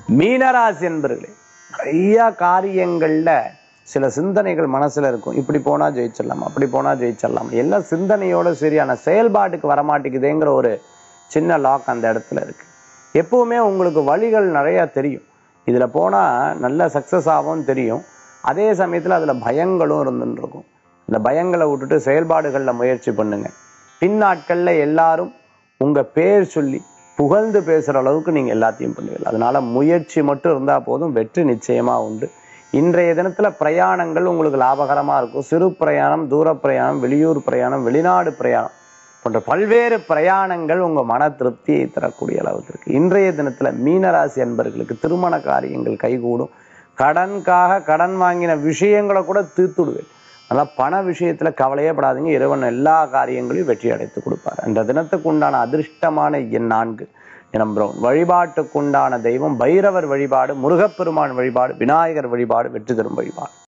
மீனராசி என்பர்களே நிறைய காரியங்கள்ல சில சிந்தனைகள் மனசுல இருக்கும் இப்படி போனா ஜெயிச்சிடலாம் அப்படி போனா ஜெயிச்சிடலாம் எல்லாம் சிந்தனையோட சரியான செயல்பாட்டுக்கு வரமாட்டேங்குதேங்கிற ஒரு சின்ன லாக் அந்த இடத்துல இருக்கு எப்பவுமே உங்களுக்கு வழிகள் நிறைய தெரியும் இதுல போனா நல்ல சக்சஸ் ஆகும் தெரியும் அதே சமயத்துல அதுல பயங்களும் இருந்துட்டு இருக்கும் இந்த பயங்களை விட்டுட்டு செயல்பாடுகள்ல முயற்சி பண்ணுங்க பின்னாட்கள்ல எல்லாரும் உங்க பேர் சொல்லி புகழ்ந்து பேசுற அளவுக்கு நீங்க எல்லாத்தையும் பண்ணுவீங்க அதனால முயற்சி மட்டும் இருந்தா போதும் வெற்றி நிச்சயமா உண்டு இன்றைய தினத்துல பிரயாணங்கள் உங்களுக்கு லாபகரமா இருக்கும் சிறு பிரயாணம் தூர பிரயாணம் வெளியூர் பிரயாணம் வெளிநாடு பிரயாணம் போன்ற பல்வேறு பிரயாணங்கள் உங்க மன திருப்தியை தரக்கூடிய அளவுக்கு இருக்கு இன்றைய தினத்துல மீனராசி அன்பர்களுக்கு திருமண காரியங்கள் கைகூடும் கடனுக்காக கடன் வாங்கின விஷயங்களை கூட தீர்த்துடுவேன் அதனால் பண விஷயத்துல கவலையே படாதீங்க இறைவன் எல்லா காரியங்களையும் வெற்றி அடைத்து கொடுப்பார் அந்த தினத்துக்கு உண்டான அதிர்ஷ்டமான எண் நான்கு இனம் பிரவுன் வழிபாட்டுக்குண்டான தெய்வம் பைரவர் வழிபாடு முருகப்பெருமான் வழிபாடு விநாயகர் வழிபாடு வெற்றி தரும் வழிபாடு